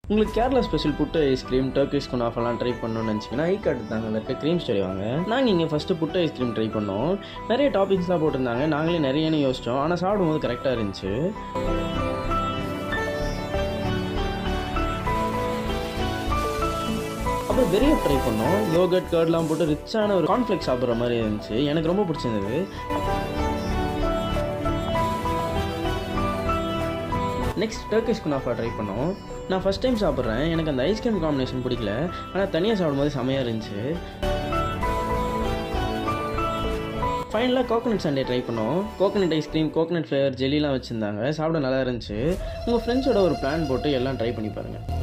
உங்களுக்கு Kerala special puttu ice cream Turkish குனாஃபெல்லாம் try பண்ணணும்னு நினச்சிங்கன்னா ஐ கார்டு தாங்க இருக்க க்ரீம் ஸ்டோரி வாங்க நாங்கள் இங்கே ஃபஸ்ட்டு புட்டு ஐஸ்கிரீம் ட்ரை பண்ணோம் நிறைய டாபிக்ஸ்லாம் போட்டிருந்தாங்க நாங்களே நிறையனு யோசித்தோம் ஆனால் சாப்பிடும்போது கரெக்டாக இருந்துச்சு அப்புறம் வெறிய ட்ரை பண்ணோம் யோகட் கர்ட்லாம் போட்டு ரிச்சான ஒரு கான்ஃப்ளெக்ஸ் சாப்பிட்ற மாதிரி இருந்துச்சு எனக்கு ரொம்ப பிடிச்சிருந்தது நெக்ஸ்ட் டர்க்கிஷ் குனாஃபா ட்ரை பண்ணோம் நான் ஃபஸ்ட் டைம் சாப்பிட்றேன் எனக்கு அந்த ஐஸ்கிரீம் காம்பினேஷன் பிடிக்கல ஆனால் தனியாக சாப்பிடும்போது செமையாக இருந்துச்சு ஃபைனலாக கோகனட் சண்டே ட்ரை பண்ணோம் கோகனட் ஐஸ்கிரீம் கோகனட் ஃப்ளேவர் ஜெல்லிலாம் வச்சுருந்தாங்க சாப்பிட நல்லா இருந்துச்சு உங்கள் ஃப்ரெண்ட்ஸோட ஒரு பிளான் போட்டு எல்லாம் ட்ரை பண்ணி பாருங்கள்